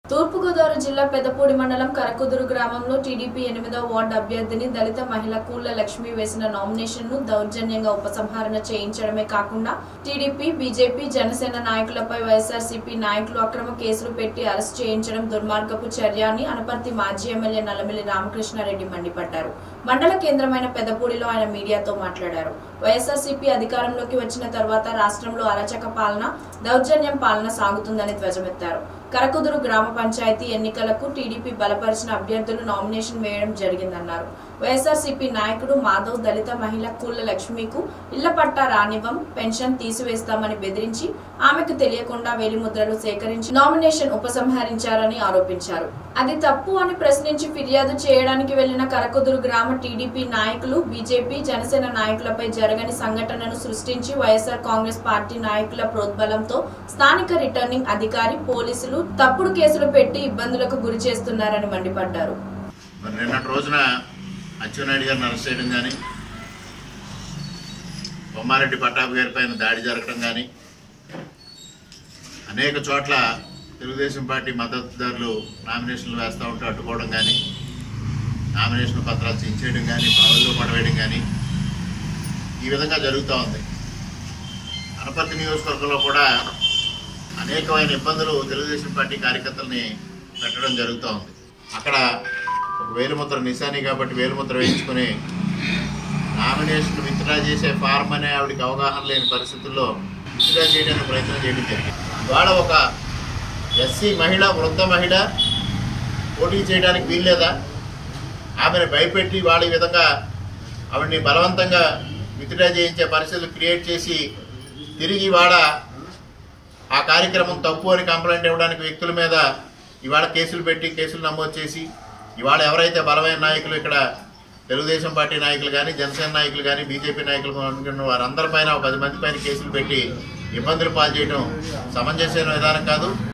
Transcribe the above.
తూర్పుగోదావరి జిల్లా పెద్దపూడి మండలం కరకుదురు గ్రామంలో టీడీపీ ఎనిమిదో వార్డు అభ్యర్థిని దళిత మహిళ కూళ్ల లక్ష్మి వేసిన నామినేషన్ ను దౌర్జన్యంగా ఉపసంహరణ చేయించడమే కాకుండా టీడీపీ బీజేపీ జనసేన నాయకులపై వైఎస్ఆర్సీపీ నాయకులు అక్రమ కేసులు పెట్టి అరెస్ట్ చేయించడం దుర్మార్గపు చర్య అని అనపర్తి మాజీ ఎమ్మెల్యే నల్లమిల్లి రామకృష్ణారెడ్డి మండిపడ్డారు మండల కేంద్రమైన పెద్దపూడిలో ఆయన మీడియాతో మాట్లాడారు వైఎస్ఆర్సీపీ అధికారంలోకి వచ్చిన తర్వాత రాష్ట్రంలో అరాచక పాలన దౌర్జన్యం పాలన సాగుతుందని ధ్వజమెత్తారు కరకుదురు గ్రామ పంచాయతీ ఎన్నికలకు టీడీపీ బలపరిచిన అభ్యర్థులు నామినేషన్ వేయడం జరిగిందన్నారు వైఎస్ఆర్సీపీ నాయకుడు మాధవ్ దళిత మహిళ కూళ్ల లక్ష్మికు ఇళ్ల పట్టా రానివ్వం పెన్షన్ తీసివేస్తామని బెదిరించి ఆమెకు తెలియకుండా వేలిముద్రలు సేకరించి నామినేషన్ ఉపసంహరించారని ఆరోపించారు అది తప్పు అని ప్రశ్నించి ఫిర్యాదు చేయడానికి వెళ్లిన కరకుదురు గ్రామ టీడీపీ నాయకులు బీజేపీ జనసేన నాయకులపై జరగని సంఘటనను సృష్టించి వైఎస్ఆర్ కాంగ్రెస్ పార్టీ నాయకుల ప్రోద్బలంతో స్థానిక రిటర్నింగ్ అధికారి పోలీసులు తప్పుడు కేసులు పెట్టి ఇబ్బందులకు గురి చేస్తున్నారని మండిపడ్డారు మరి నిన్నటి రోజున అచ్చెన్నాయుడు గారిని అరెస్ట్ చేయడం కానీ బొమ్మారెడ్డి పట్టాభి గారి పైన దాడి జరగడం కానీ అనేక చోట్ల తెలుగుదేశం పార్టీ మద్దతుదారులు నామినేషన్లు వేస్తూ ఉంటే అడ్డుకోవడం కానీ నామినేషన్ పత్రాలు చించేయడం కానీ బావుల్లో పడవేయడం కానీ ఈ విధంగా జరుగుతూ ఉంది అనపర్తి నియోజకవర్గంలో కూడా అనేకమైన ఇబ్బందులు తెలుగుదేశం పార్టీ కార్యకర్తల్ని పెట్టడం జరుగుతూ ఉంది అక్కడ ఒక వేలుముద్ర నిశాని కాబట్టి వేలుముద్ర వేయించుకుని నామినేషన్ విత్డ్రా చేసే ఫార్మ్ అనే ఆవిడకి అవగాహన లేని పరిస్థితుల్లో విత్డ్రా చేయడానికి ప్రయత్నం చేయడం జరిగింది ఇవాళ ఒక ఎస్సీ మహిళ వృద్ధ మహిళ పోటీ చేయడానికి వీల్లేదా ఆమెను భయపెట్టి వాళ్ళ ఈ విధంగా ఆవిడని బలవంతంగా విత్డ్రా చేయించే పరిస్థితులు క్రియేట్ చేసి తిరిగి ఇవాళ ఆ కార్యక్రమం తప్పు అని కంప్లైంట్ ఇవ్వడానికి వ్యక్తుల మీద ఇవాళ కేసులు పెట్టి కేసులు నమోదు చేసి ఇవాళ ఎవరైతే బలమైన నాయకులు ఇక్కడ తెలుగుదేశం పార్టీ నాయకులు కానీ జనసేన నాయకులు కానీ బీజేపీ నాయకులు అనుకున్న వారందరిపైన ఒక పది మంది పైన కేసులు పెట్టి ఇబ్బందులు పాలు చేయడం సమంజసమైన విధానం కాదు